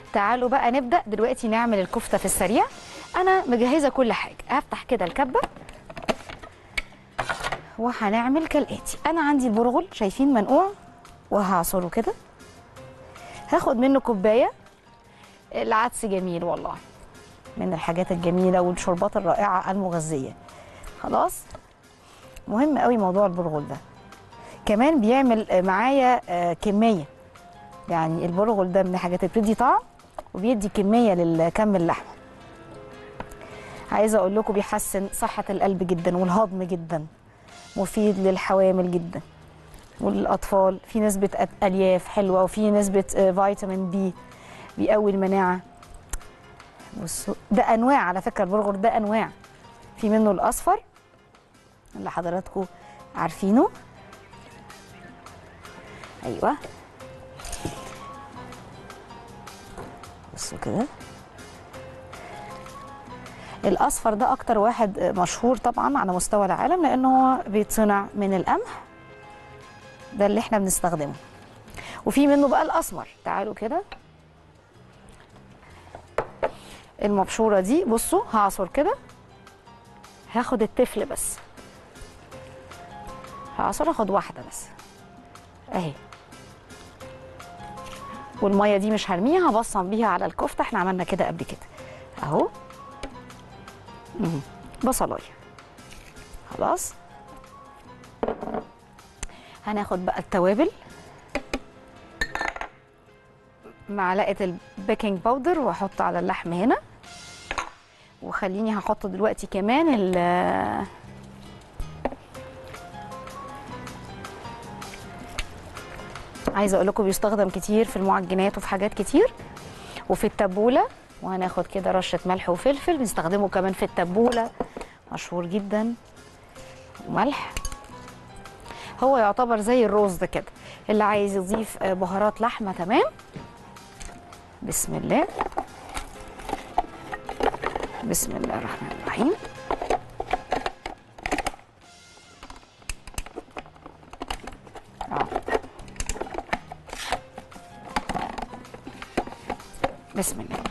تعالوا بقى نبدا دلوقتي نعمل الكفته في السريع انا مجهزه كل حاجه هفتح كده الكبه وهنعمل كالاتي انا عندي البرغل شايفين منقوع وهعصره كده هاخد منه كوبايه العدس جميل والله من الحاجات الجميله والشربات الرائعه المغذيه خلاص مهم قوي موضوع البرغل ده كمان بيعمل معايا آه، كميه يعني البرغل ده من الحاجات اللي بتدي طعم وبيدي كميه لكم اللحمه عايزه اقول لكم بيحسن صحه القلب جدا والهضم جدا مفيد للحوامل جدا والاطفال في نسبه أت- الياف حلوه وفي نسبه آه، فيتامين بي بيقوي المناعه بصوا ده انواع على فكره البرغر ده انواع في منه الاصفر اللي حضراتكم عارفينه ايوه بصوا كده الاصفر ده اكتر واحد مشهور طبعا على مستوى العالم لانه هو بيتصنع من القمح ده اللي احنا بنستخدمه وفي منه بقى الاسمر تعالوا كده المبشوره دي بصوا هعصر كده هاخد التفل بس هعصر اخد واحده بس اهي والميه دي مش هرميها هبصم بيها على الكفته احنا عملنا كده قبل كده اهو مم. بصلايه خلاص هناخد بقى التوابل معلقه البيكنج باودر واحط على اللحم هنا وخليني هحط دلوقتي كمان ال عايزه اقول لكم بيستخدم كتير في المعجنات وفي حاجات كتير وفي التبوله وهناخد كده رشه ملح وفلفل بنستخدمه كمان في التبوله مشهور جدا وملح هو يعتبر زي الرز ده كده اللي عايز يضيف آه، بهارات لحمه تمام بسم الله بسم الله الرحمن الرحيم اه بسم الله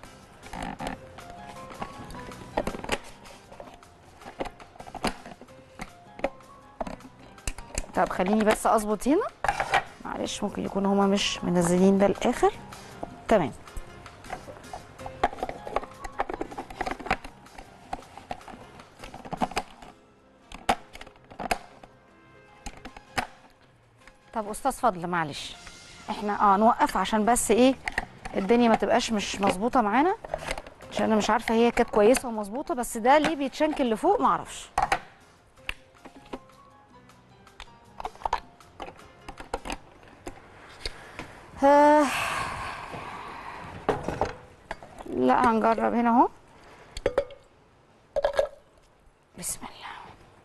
طب خليني بس اظبط هنا معلش ممكن يكون هما مش منزلين ده الاخر تمام طب استاذ فضل معلش احنا اه نوقف عشان بس ايه الدنيا ما تبقاش مش مظبوطه معانا عشان انا مش عارفه هي كانت كويسه ومظبوطه بس ده ليه بيتشنكل لفوق ما اعرفش آه. لا هنجرب هنا اهو بسم الله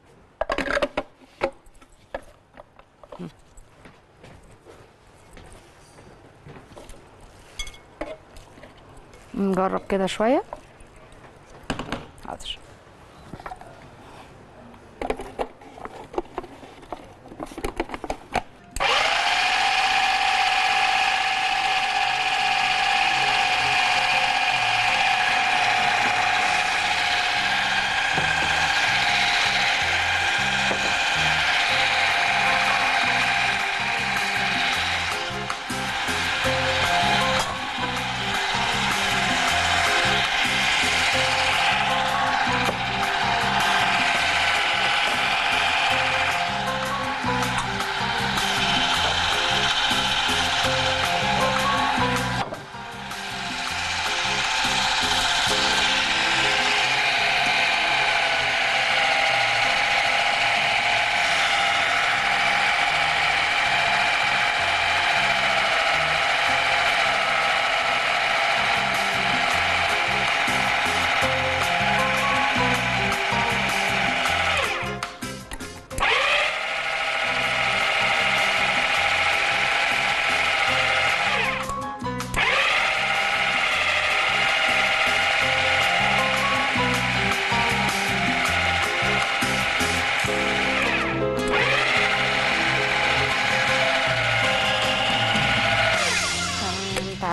نجرب كده شويه حاضر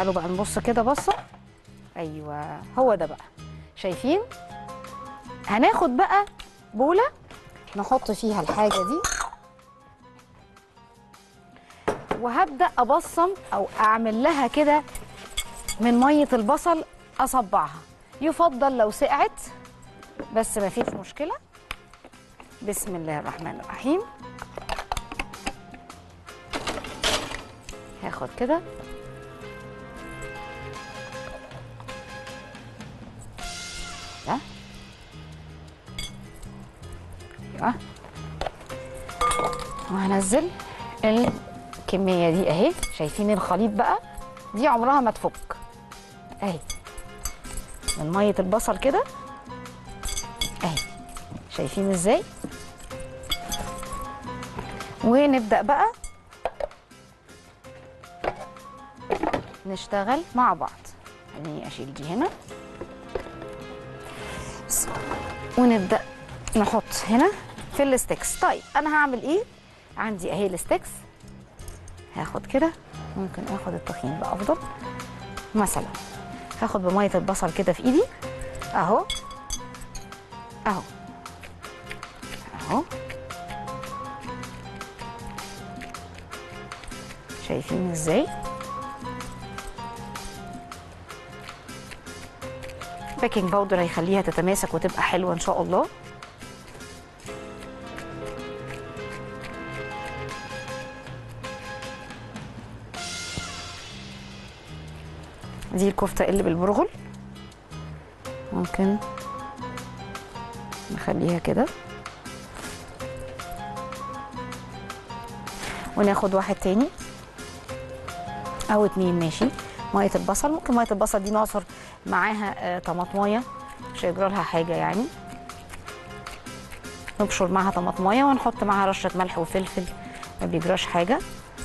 تعالوا بقى نبص كده بصه ايوه هو ده بقى شايفين هناخد بقى بوله نحط فيها الحاجه دي وهبدا ابصم او اعمل لها كده من ميه البصل اصبعها يفضل لو سقعت بس ما فيش مشكله بسم الله الرحمن الرحيم هاخد كده ده ايوه وهنزل الكميه دي اهي شايفين الخليط بقى دي عمرها ما تفك اهي من ميه البصل كده اهي شايفين ازاي ونبدا بقى نشتغل مع بعض خليني اشيل دي هنا بس. ونبدا نحط هنا في الستيكس طيب انا هعمل ايه عندي اهي الستيكس هاخد كده ممكن اخد الطحين بقى افضل مثلا هاخد بميه البصل كده في ايدي اهو اهو اهو شايفين ازاي بيكنج باودر هيخليها تتماسك وتبقى حلوه ان شاء الله دي الكفته اللي بالبرغل ممكن نخليها كده وناخد واحد تاني او اتنين ماشي ميه البصل ممكن ميه البصل دي نعصر معاها آه، طماطمايه مش هيجرى لها حاجه يعني نبشر معاها طماطمايه ونحط معاها رشه ملح وفلفل ما بيجراش حاجه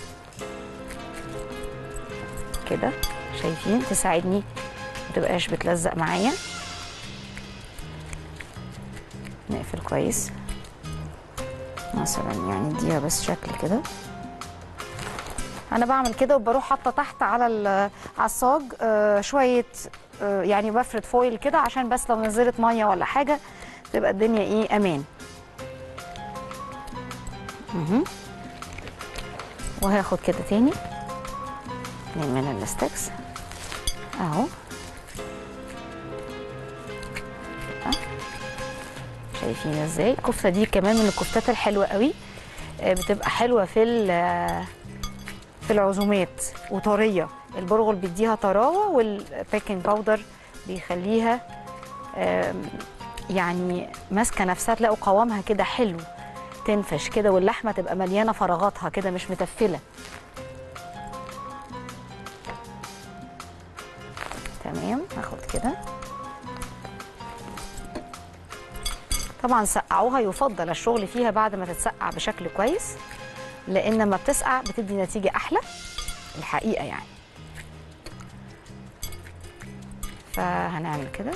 كده شايفين تساعدني ما تبقاش بتلزق معايا نقفل كويس مثلا يعني اديها بس شكل كده انا بعمل كده وبروح حاطه تحت على ال- على الصاج آه، شويه آه، يعني بفرد فويل كده عشان بس لو نزلت ميه ولا حاجه تبقى الدنيا ايه امان مهم. وهاخد كده تاني اتنين من الستيكس اهو آه. شايفين ازاي الكفته دي كمان من الكفتات الحلوه قوي آه، بتبقى حلوه في ال- في العزومات وطريه البرغل بيديها طراوه والبيكنج باودر بيخليها آم، يعني ماسكه نفسها تلاقوا قوامها كده حلو تنفش كده واللحمه تبقى مليانه فراغاتها كده مش متفله تمام هاخد كده طبعا سقعوها يفضل الشغل فيها بعد ما تتسقع بشكل كويس لان لما بتسقع بتدي نتيجه احلى الحقيقه يعني فهنعمل كده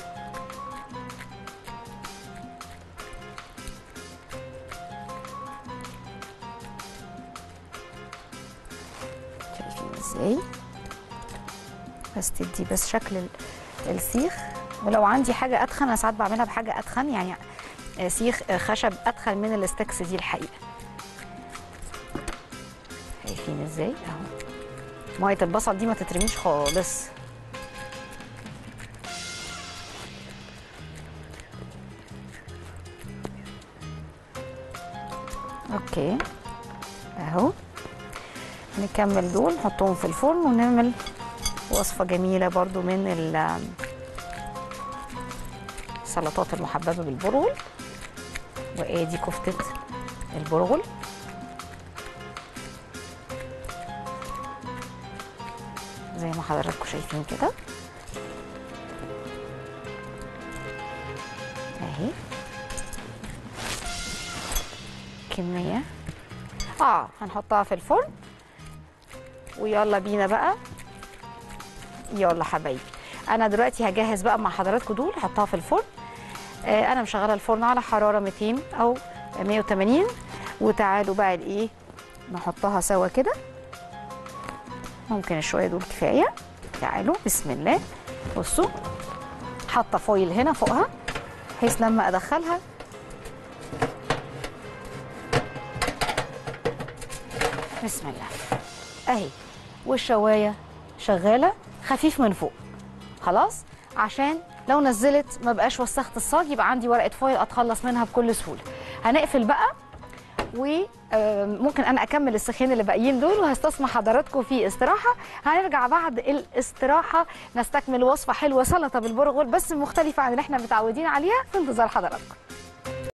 شايفين ازاي بس تدي بس شكل ال- السيخ ولو عندي حاجه اتخن انا ساعات بعملها بحاجه اتخن يعني آه، سيخ آه، خشب اتخن من الستكس دي الحقيقه شايفين ازاي اهو ميه البصل دي ما تترميش خالص اوكي اهو نكمل دول نحطهم في الفرن ونعمل وصفة جميلة برضو من ال- السلطات المحببة بالبرغل وادي كفتة البرغل زي ما حضراتكم شايفين كده اهي كمية اه هنحطها في الفرن ويلا بينا بقى يلا حبايبي انا دلوقتي هجهز بقى مع حضراتكم دول احطها في الفرن آه انا مشغله الفرن على حراره 200 او 180 وتعالوا بقى الايه نحطها سوا كده ممكن شويه دول كفايه تعالوا بسم الله بصوا حاطه فويل هنا فوقها بحيث لما ادخلها بسم الله اهي والشوايه شغاله خفيف من فوق خلاص عشان لو نزلت ما بقاش وسخت الصاج يبقى عندي ورقه فويل اتخلص منها بكل سهوله هنقفل بقى وممكن انا اكمل السخين اللي باقيين دول وهستسمح حضراتكم في استراحه هنرجع بعد الاستراحه نستكمل وصفه حلوه سلطه بالبرغل بس مختلفه عن اللي احنا متعودين عليها في انتظار حضراتكم